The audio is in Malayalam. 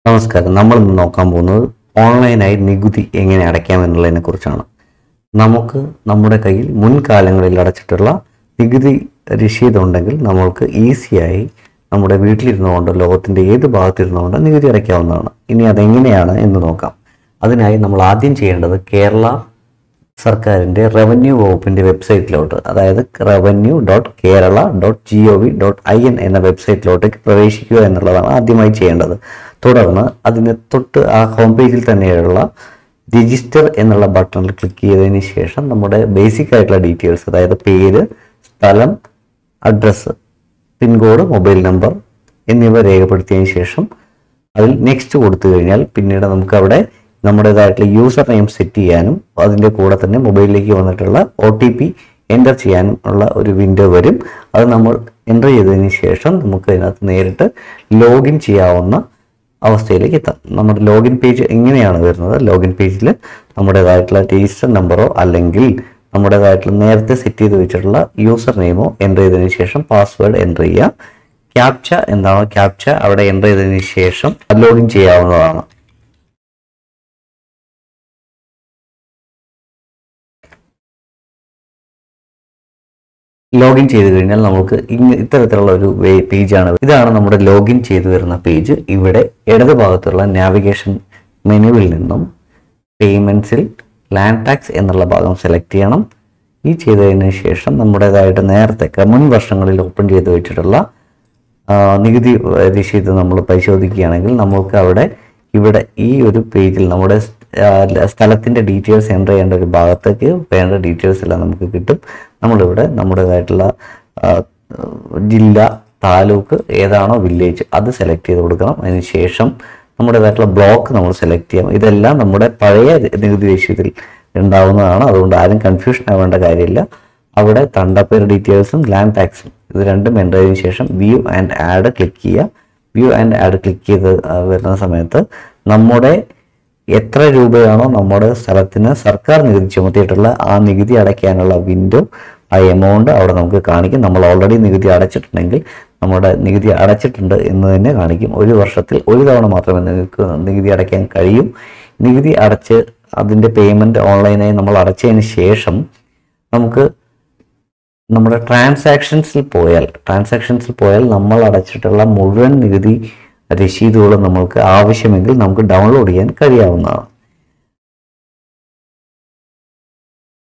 നമസ്കാരം നമ്മൾ ഇന്ന് നോക്കാൻ പോകുന്നത് ഓൺലൈനായി നികുതി എങ്ങനെ അടയ്ക്കാം എന്നുള്ളതിനെ കുറിച്ചാണ് നമുക്ക് നമ്മുടെ കയ്യിൽ മുൻകാലങ്ങളിൽ അടച്ചിട്ടുള്ള നികുതി രസീത് ഉണ്ടെങ്കിൽ നമ്മൾക്ക് ഈസിയായി നമ്മുടെ വീട്ടിലിരുന്നുകൊണ്ട് ലോകത്തിൻ്റെ ഏത് ഭാഗത്തിരുന്നുകൊണ്ട് നികുതി അടയ്ക്കാവുന്നതാണ് ഇനി അതെങ്ങനെയാണ് എന്ന് നോക്കാം അതിനായി നമ്മൾ ആദ്യം ചെയ്യേണ്ടത് കേരള സർക്കാരിൻ്റെ റവന്യൂ വകുപ്പിൻ്റെ വെബ്സൈറ്റിലോട്ട് അതായത് revenue dot Kerala dot G O V dot I N എന്ന വെബ്സൈറ്റിലോട്ട് പ്രവേശിക്കുക എന്നുള്ളതാണ് ആദ്യമായി ചെയ്യേണ്ടത് തുടർന്ന് അതിന് തൊട്ട് ആ ഹോം പേജിൽ തന്നെയുള്ള രജിസ്റ്റർ എന്നുള്ള ബട്ടണിൽ ക്ലിക്ക് ചെയ്തതിന് ശേഷം നമ്മുടെ ബേസിക് ആയിട്ടുള്ള ഡീറ്റെയിൽസ് അതായത് പേര് സ്ഥലം അഡ്രസ്സ് പിൻകോഡ് മൊബൈൽ നമ്പർ എന്നിവ രേഖപ്പെടുത്തിയതിന് ശേഷം അതിൽ നെക്സ്റ്റ് കൊടുത്തു കഴിഞ്ഞാൽ പിന്നീട് നമുക്ക് അവിടെ നമ്മുടേതായിട്ടുള്ള യൂസർ നെയിം സെറ്റ് ചെയ്യാനും അതിൻ്റെ കൂടെ തന്നെ മൊബൈലിലേക്ക് വന്നിട്ടുള്ള ഒ ടി പി എൻ്റർ ചെയ്യാനും ഉള്ള ഒരു വിൻഡോ വരും അത് നമ്മൾ എൻ്റർ ചെയ്തതിന് ശേഷം നമുക്ക് അതിനകത്ത് നേരിട്ട് ലോഗിൻ ചെയ്യാവുന്ന അവസ്ഥയിലേക്ക് എത്താം നമ്മുടെ ലോഗിൻ പേജ് എങ്ങനെയാണ് വരുന്നത് ലോഗിൻ പേജിൽ നമ്മുടേതായിട്ടുള്ള രജിസ്റ്റർ നമ്പറോ അല്ലെങ്കിൽ നമ്മുടേതായിട്ടുള്ള നേരത്തെ സെറ്റ് ചെയ്ത് വെച്ചിട്ടുള്ള യൂസർ നെയിമോ എൻ്റർ ചെയ്തതിന് ശേഷം പാസ്വേഡ് എൻ്റർ ചെയ്യുക ക്യാപ്ച എന്താണോ ക്യാപ്ച അവിടെ എൻ്റർ ചെയ്തതിന് ശേഷം ലോഗിൻ ചെയ്യാവുന്നതാണ് ലോഗിൻ ചെയ്ത് കഴിഞ്ഞാൽ നമുക്ക് ഇങ്ങ ഇത്തരത്തിലുള്ള ഒരു വേ- പേജാണ് ഇതാണ് നമ്മുടെ ലോഗിൻ ചെയ്തു വരുന്ന പേജ് ഇവിടെ ഇടത് ഭാഗത്തുള്ള നാവിഗേഷൻ മെനുവിൽ നിന്നും പേയ്മെൻറ്റ്സിൽ ലാൻഡ് ടാക്സ് എന്നുള്ള ഭാഗം സെലക്ട് ചെയ്യണം ഈ ചെയ്തതിന് ശേഷം നമ്മുടേതായിട്ട് നേരത്തെ ക- മുൻ വർഷങ്ങളിൽ ഓപ്പൺ ചെയ്ത് വെച്ചിട്ടുള്ള ആ, നികുതി രസീത് നമ്മൾ പരിശോധിക്കുകയാണെങ്കിൽ നമുക്ക് അവിടെ ഇവിടെ ഈ ഒരു പേജിൽ നമ്മുടെ സ്- ആ, ല- സ്ഥലത്തിൻ്റെ ഡീറ്റെയിൽസ് എൻ്റർ ചെയ്യേണ്ട ഒരു ഭാഗത്തേക്ക് വേണ്ട ഡീറ്റെയിൽസ് എല്ലാം നമുക്ക് കിട്ടും നമ്മളിവിടെ നമ്മുടേതായിട്ടുള്ള ആ, ജില്ല താലൂക്ക് ഏതാണോ വില്ലേജ് അത് സെലക്ട് ചെയ്ത് കൊടുക്കണം അതിന് ശേഷം നമ്മുടേതായിട്ടുള്ള ബ്ലോക്ക് നമ്മൾ സെലക്ട് ചെയ്യാം ഇതെല്ലാം നമ്മുടെ പഴയ നികുതി രസീതിൽ ഉണ്ടാവുന്നതാണ് അതുകൊണ്ട് ആരും കൺഫ്യൂഷൻ ആവേണ്ട കാര്യമില്ല അവിടെ തണ്ടപ്പേർ ഡീറ്റെയിൽസും ലാൻഡ് ടാക്സും ഇത് രണ്ടും എൻ്റർ ചെയ്തതിനു ശേഷം വ്യൂ ആൻഡ് ആഡ് ക്ലിക്ക് ചെയ്യുക വ്യൂ ആൻഡ് ആഡ് ക്ലിക്ക് ചെയ്ത് ആ, വരുന്ന സമയത്ത് നമ്മുടെ എത്ര രൂപയാണോ നമ്മുടെ സ്ഥലത്തിന് സർക്കാർ നികുതി ചുമത്തിയിട്ടുള്ള ആ നികുതി അടയ്ക്കാനുള്ള വിൻഡോ ആ എമൗണ്ട് അവിടെ നമുക്ക് കാണിക്കും നമ്മൾ ഓൾറെഡി നികുതി അടച്ചിട്ടുണ്ടെങ്കിൽ നമ്മുടെ നികുതി അടച്ചിട്ടുണ്ട് എന്ന് തന്നെ കാണിക്കും ഒരു വർഷത്തിൽ ഒരു തവണ മാത്രമേ നിങ്ങൾക്ക് നികുതി അടയ്ക്കാൻ കഴിയും നികുതി അടച്ച് അതിൻ്റെ പേയ്മെൻറ്റ് ഓൺലൈനായി നമ്മൾ അടച്ചതിന് ശേഷം നമുക്ക് നമ്മുടെ ട്രാൻസാക്ഷൻസിൽ പോയാൽ ട്രാൻസാക്ഷൻസിൽ പോയാൽ നമ്മൾ അടച്ചിട്ടുള്ള മുഴുവൻ നികുതി രസീതുകളും നമ്മൾക്ക് ആവശ്യമെങ്കിൽ നമുക്ക് ഡൗൺലോഡ് ചെയ്യാൻ കഴിയാവുന്നതാണ്